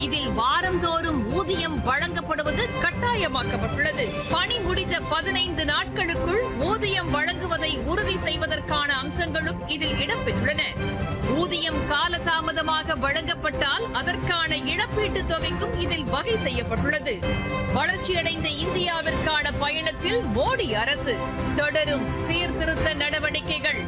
இதில் வாரந்தோறும் ஊதியம் வழங்கப்படுவது கட்டாயமாக்கப்பட்டுள்ளது பணி முடிந்த பதினைந்து நாட்களுக்குள் ஊதியம் வழங்குவதை உறுதி செய்வதற்கான அம்சங்களும் இதில் இடம்பெற்றுள்ளன ஊதியம் காலதாமதமாக வழங்கப்பட்டால் அதற்கான இழப்பீட்டுத் தொகைக்கும் இதில் வகை செய்யப்பட்டுள்ளது வளர்ச்சியடைந்த இந்தியாவிற்கான பயணத்தில் மோடி அரசு தொடரும் சீர்திருத்த நடவடிக்கைகள்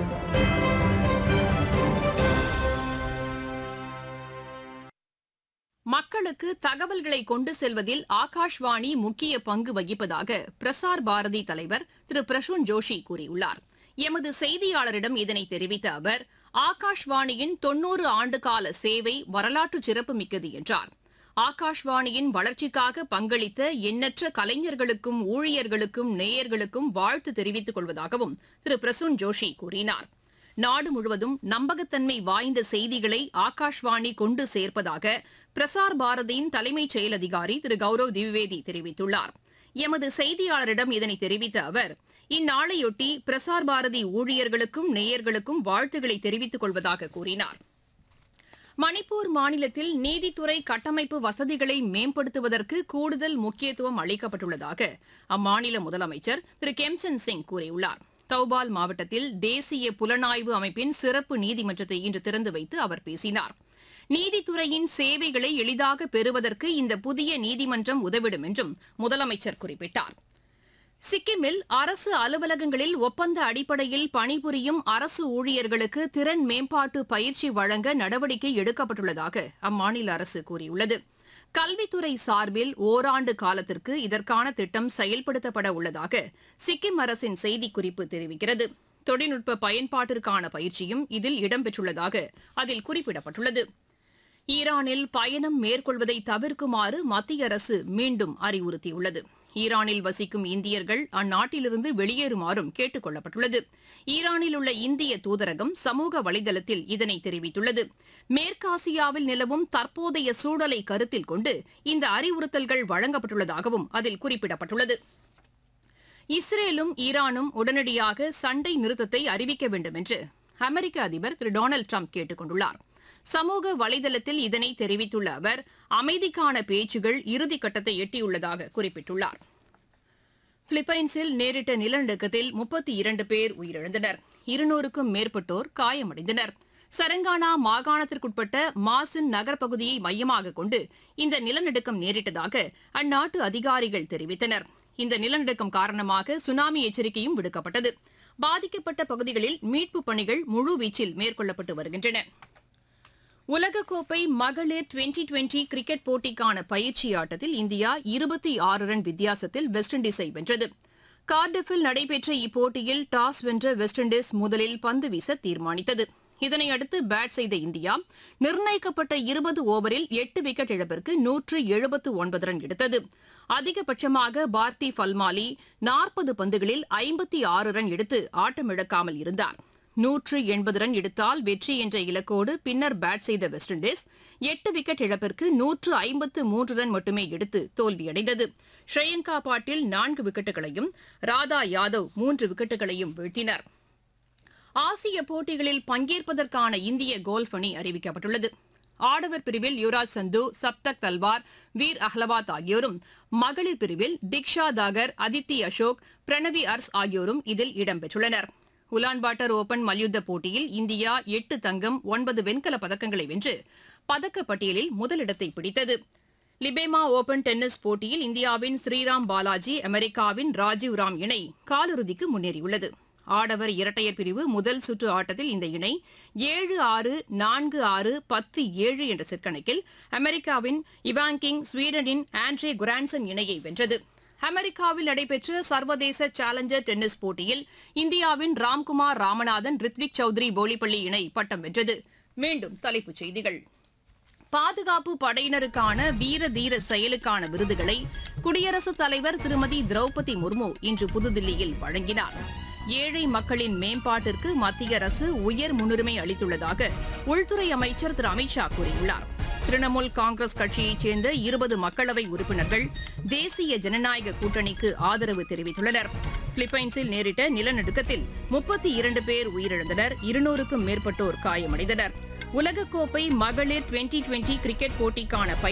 மக்களுக்கு தகவல்களை கொண்டு செல்வதில் ஆகாஷ்வாணி முக்கிய பங்கு வகிப்பதாக பிரசார் பாரதி தலைவர் திரு பிரசூன் ஜோஷி கூறியுள்ளார் எமது செய்தியாளரிடம் இதனை தெரிவித்த அவர் ஆகாஷ்வாணியின் தொன்னூறு ஆண்டுகால சேவை வரலாற்று சிறப்புமிக்கது என்றார் ஆகாஷ்வாணியின் வளர்ச்சிக்காக பங்களித்த எண்ணற்ற கலைஞர்களுக்கும் ஊழியர்களுக்கும் நேயர்களுக்கும் வாழ்த்து தெரிவித்துக் கொள்வதாகவும் திரு பிரசூன் ஜோஷி கூறினார் நாடு முழுவதும் நம்பகத்தன்மை வாய்ந்த செய்திகளை ஆகாஷ்வாணி கொண்டு சேர்ப்பதாக பிரசார் பாரதியின் தலைமைச் செயல் அதிகாரி திரு கௌரவ் திவிவேதி தெரிவித்துள்ளார் எமது செய்தியாளரிடம் இதனை தெரிவித்த அவர் இந்நாளையொட்டி பிரசார் பாரதி ஊழியர்களுக்கும் நேயர்களுக்கும் வாழ்த்துக்களை தெரிவித்துக் கொள்வதாக கூறினார் மணிப்பூர் மாநிலத்தில் நீதித்துறை கட்டமைப்பு வசதிகளை மேம்படுத்துவதற்கு கூடுதல் முக்கியத்துவம் அளிக்கப்பட்டுள்ளதாக அம்மாநில முதலமைச்சர் திரு கெம்சந்த் சிங் கூறியுள்ளார் தௌபால் மாவட்டத்தில் தேசிய புலனாய்வு அமைப்பின் சிறப்பு நீதிமன்றத்தை இன்று திறந்து வைத்து அவர் பேசினார் நீதித்துறையின் சேவைகளை எளிதாக பெறுவதற்கு இந்த புதிய நீதிமன்றம் உதவிடும் என்றும் முதலமைச்சர் குறிப்பிட்டார் சிக்கிமில் அரசு அலுவலகங்களில் ஒப்பந்த அடிப்படையில் பணிபுரியும் அரசு ஊழியர்களுக்கு திறன் மேம்பாட்டு பயிற்சி வழங்க நடவடிக்கை எடுக்கப்பட்டுள்ளதாக அம்மாநில அரசு கூறியுள்ளது கல்வித்துறை சார்பில் ஓராண்டு காலத்திற்கு இதற்கான திட்டம் செயல்படுத்தப்பட உள்ளதாக சிக்கிம் அரசின் செய்திக்குறிப்பு தெரிவிக்கிறது தொழில்நுட்ப பயன்பாட்டிற்கான பயிற்சியும் இதில் இடம்பெற்றுள்ளதாக அதில் குறிப்பிடப்பட்டுள்ளது ஈரானில் பயணம் மேற்கொள்வதை தவிர்க்குமாறு மத்திய அரசு மீண்டும் அறிவுறுத்தியுள்ளது ஈரானில் வசிக்கும் இந்தியர்கள் அந்நாட்டிலிருந்து வெளியேறுமாறும் கேட்டுக் கொள்ளப்பட்டுள்ளது ஈரானில் உள்ள இந்திய தூதரகம் சமூக வலைதளத்தில் இதனை தெரிவித்துள்ளது மேற்காசியாவில் நிலவும் தற்போதைய சூழலை கருத்தில் கொண்டு இந்த அறிவுறுத்தல்கள் வழங்கப்பட்டுள்ளதாகவும் அதில் குறிப்பிடப்பட்டுள்ளது இஸ்ரேலும் ஈரானும் உடனடியாக சண்டை நிறுத்தத்தை அறிவிக்க வேண்டும் என்று அமெரிக்க அதிபர் திரு டொனால்டு ட்ரம்ப் கேட்டுக் கொண்டுள்ளார் சமூக வலைதளத்தில் இதனை தெரிவித்துள்ள அவர் அமைதிக்கான பேச்சுகள் இறுதிக்கட்டத்தை எட்டியுள்ளதாக குறிப்பிட்டுள்ளார் பிலிப்பைன்ஸில் நேரிட்ட நிலநடுக்கத்தில் முப்பத்தி இரண்டு பேர் உயிரிழந்தனர் இருநூறுக்கும் மேற்பட்டோர் காயமடைந்தனர் சரங்கானா மாகாணத்திற்குட்பட்ட மாசின் நகர்ப்பகுதியை மையமாக கொண்டு இந்த நிலநடுக்கம் நேரிட்டதாக அந்நாட்டு அதிகாரிகள் தெரிவித்தனர் இந்த நிலநடுக்கம் காரணமாக சுனாமி எச்சரிக்கையும் விடுக்கப்பட்டது பாதிக்கப்பட்ட பகுதிகளில் மீட்புப் பணிகள் முழுவீச்சில் மேற்கொள்ளப்பட்டு வருகின்றன உலகக்கோப்பை மகளிர் டுவெண்டி டுவெண்டி கிரிக்கெட் போட்டிக்கான பயிற்சி ஆட்டத்தில் இந்தியா இருபத்தி ஆறு ரன் வித்தியாசத்தில் வெஸ்ட் இண்டீஸை வென்றது கார்டிஃபில் நடைபெற்ற இப்போட்டியில் டாஸ் வென்ற வெஸ்ட் இண்டீஸ் முதலில் பந்து வீச தீர்மானித்தது இதனையடுத்து பேட் செய்த இந்தியா நிர்ணயிக்கப்பட்ட இருபது ஓவரில் எட்டு விக்கெட் இழப்பிற்கு நூற்று எழுபத்து ஒன்பது ரன் எடுத்தது அதிகபட்சமாக பார்த்தி ஃபல்மாலி நாற்பது பந்துகளில் ஐம்பத்தி ஆறு ரன் எடுத்து ஆட்டமிழக்காமல் இருந்தார் நூற்று எண்பது ரன் எடுத்தால் வெற்றி என்ற இலக்கோடு பின்னர் பேட் செய்த வெஸ்ட் இண்டீஸ் எட்டு விக்கெட் இழப்பிற்கு நூற்று ஐம்பத்து மூன்று ரன் மட்டுமே எடுத்து தோல்வியடைந்தது ஸ்ரேயங்கா பாட்டில் நான்கு விக்கெட்டுகளையும் ராதா யாதவ் மூன்று விக்கெட்டுகளையும் வீழ்த்தினர் ஆசிய போட்டிகளில் பங்கேற்பதற்கான இந்திய கோல்ஃப் அணி அறிவிக்கப்பட்டுள்ளது ஆடவர் பிரிவில் யுவராஜ் சந்து சப்தக் தல்வார் வீர் அஹ்லவாத் ஆகியோரும் மகளிர் பிரிவில் திக்ஷா தாகர் அதித்தி அசோக் பிரணவி அர்ஸ் ஆகியோரும் இதில் இடம்பெற்றுள்ளனர் உலான்பாட்டர் ஓபன் மல்யுத்த போட்டியில் இந்தியா எட்டு தங்கம் ஒன்பது வெண்கல பதக்கங்களை வென்று பதக்கப் பட்டியலில் முதலிடத்தை பிடித்தது லிபேமா ஓபன் டென்னிஸ் போட்டியில் இந்தியாவின் ஸ்ரீராம் பாலாஜி அமெரிக்காவின் ராஜீவ் ராம் இணை காலிறுதிக்கு முன்னேறியுள்ளது ஆடவர் இரட்டையர் பிரிவு முதல் சுற்று ஆட்டத்தில் இந்த இணை ஏழு ஆறு நான்கு ஆறு பத்து ஏழு என்ற செட் கணக்கில் அமெரிக்காவின் இவாங்கிங் ஸ்வீடனின் ஆண்ட்ரே குரான்சன் இணையை வென்றது அமெரிக்காவில் நடைபெற்ற சர்வதேச சேலஞ்சர் டென்னிஸ் போட்டியில் இந்தியாவின் ராம்குமார் ராமநாதன் ரித்விக் சௌத்ரி போலிப்பள்ளி இணை பட்டம் வென்றது மீண்டும் தலைப்புச் செய்திகள் பாதுகாப்பு படையினருக்கான வீர தீர செயலுக்கான விருதுகளை குடியரசுத் தலைவர் திருமதி திரௌபதி முர்மு இன்று புதுதில்லியில் வழங்கினார் ஏழை மக்களின் மேம்பாட்டிற்கு மத்திய அரசு உயர் முன்னுரிமை அளித்துள்ளதாக உள்துறை அமைச்சர் திரு அமித்ஷா கூறியுள்ளார் திரிணாமுல் காங்கிரஸ் கட்சியைச் சேர்ந்த இருபது மக்களவை உறுப்பினர்கள் தேசிய ஜனநாயக கூட்டணிக்கு ஆதரவு தெரிவித்துள்ளனர் பிலிப்பைன்ஸில் நேரிட்ட நிலநடுக்கத்தில் முப்பத்தி இரண்டு பேர் உயிரிழந்தனர் இருநூறுக்கும் மேற்பட்டோர் காயமடைந்தனர் உலகக்கோப்பை மகளிர் டுவெண்டி டுவெண்டி கிரிக்கெட் போட்டிக்கான